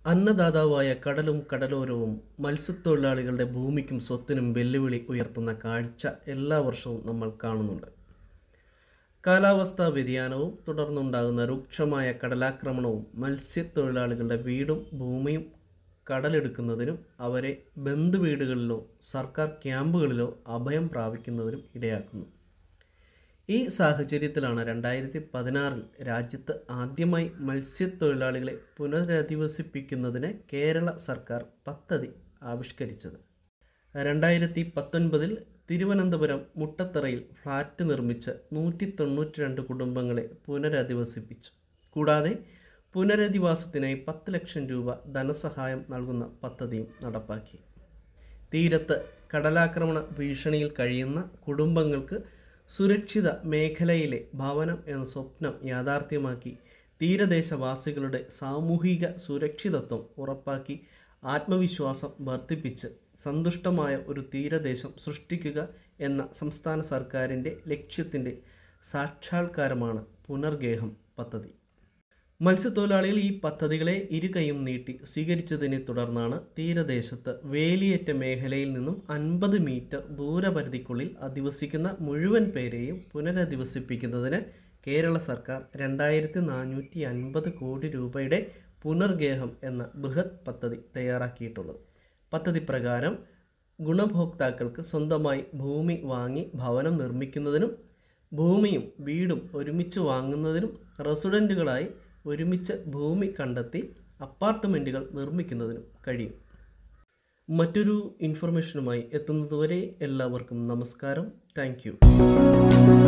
അന്നദാതാവായ കടലും കടലോരവും മത്സ്യത്തൊഴിലാളികളുടെ ഭൂമിക്കും സ്വത്തിനും വെല്ലുവിളി ഉയർത്തുന്ന കാഴ്ച എല്ലാ വർഷവും നമ്മൾ കാണുന്നുണ്ട് കാലാവസ്ഥാ വ്യതിയാനവും തുടർന്നുണ്ടാകുന്ന രൂക്ഷമായ കടലാക്രമണവും മത്സ്യത്തൊഴിലാളികളുടെ വീടും ഭൂമിയും കടലെടുക്കുന്നതിനും അവരെ ബന്ധുവീടുകളിലോ സർക്കാർ ക്യാമ്പുകളിലോ അഭയം പ്രാപിക്കുന്നതിനും ഇടയാക്കുന്നു ഈ സാഹചര്യത്തിലാണ് രണ്ടായിരത്തി പതിനാറിൽ രാജ്യത്ത് ആദ്യമായി മത്സ്യത്തൊഴിലാളികളെ പുനരധിവസിപ്പിക്കുന്നതിന് കേരള സർക്കാർ പദ്ധതി ആവിഷ്കരിച്ചത് രണ്ടായിരത്തി പത്തൊൻപതിൽ തിരുവനന്തപുരം മുട്ടത്തറയിൽ ഫ്ലാറ്റ് നിർമ്മിച്ച് നൂറ്റി തൊണ്ണൂറ്റി രണ്ട് കുടുംബങ്ങളെ പുനരധിവസിപ്പിച്ചു കൂടാതെ പുനരധിവാസത്തിനായി പത്ത് ലക്ഷം രൂപ ധനസഹായം നൽകുന്ന പദ്ധതിയും നടപ്പാക്കി തീരത്ത് കടലാക്രമണ ഭീഷണിയിൽ കഴിയുന്ന കുടുംബങ്ങൾക്ക് സുരക്ഷിത മേഖലയിലെ ഭവനം എന്ന സ്വപ്നം യാഥാർത്ഥ്യമാക്കി തീരദേശവാസികളുടെ സാമൂഹിക സുരക്ഷിതത്വം ഉറപ്പാക്കി ആത്മവിശ്വാസം വർദ്ധിപ്പിച്ച് സന്തുഷ്ടമായ ഒരു തീരദേശം സൃഷ്ടിക്കുക എന്ന സംസ്ഥാന സർക്കാരിൻ്റെ ലക്ഷ്യത്തിൻ്റെ സാക്ഷാത്കാരമാണ് പുനർഗേഹം പദ്ധതി മത്സ്യത്തൊഴിലാളികൾ ഈ പദ്ധതികളെ ഇരുകൈയും നീട്ടി സ്വീകരിച്ചതിനെ തുടർന്നാണ് തീരദേശത്ത് വേലിയേറ്റ മേഖലയിൽ നിന്നും അൻപത് മീറ്റർ ദൂരപരിധിക്കുള്ളിൽ അധിവസിക്കുന്ന മുഴുവൻ പേരെയും പുനരധിവസിപ്പിക്കുന്നതിന് കേരള സർക്കാർ രണ്ടായിരത്തി നാനൂറ്റി അൻപത് കോടി രൂപയുടെ പുനർഗേഹം എന്ന ബൃഹത് പദ്ധതി തയ്യാറാക്കിയിട്ടുള്ളത് പദ്ധതി പ്രകാരം ഗുണഭോക്താക്കൾക്ക് സ്വന്തമായി ഭൂമി വാങ്ങി ഭവനം നിർമ്മിക്കുന്നതിനും ഭൂമിയും വീടും ഒരുമിച്ച് വാങ്ങുന്നതിനും റെസിഡൻറ്റുകളായി ഒരുമിച്ച് ഭൂമി കണ്ടെത്തി അപ്പാർട്ട്മെൻറ്റുകൾ നിർമ്മിക്കുന്നതിനും കഴിയും മറ്റൊരു ഇൻഫർമേഷനുമായി എത്തുന്നതുവരെ എല്ലാവർക്കും നമസ്കാരം താങ്ക്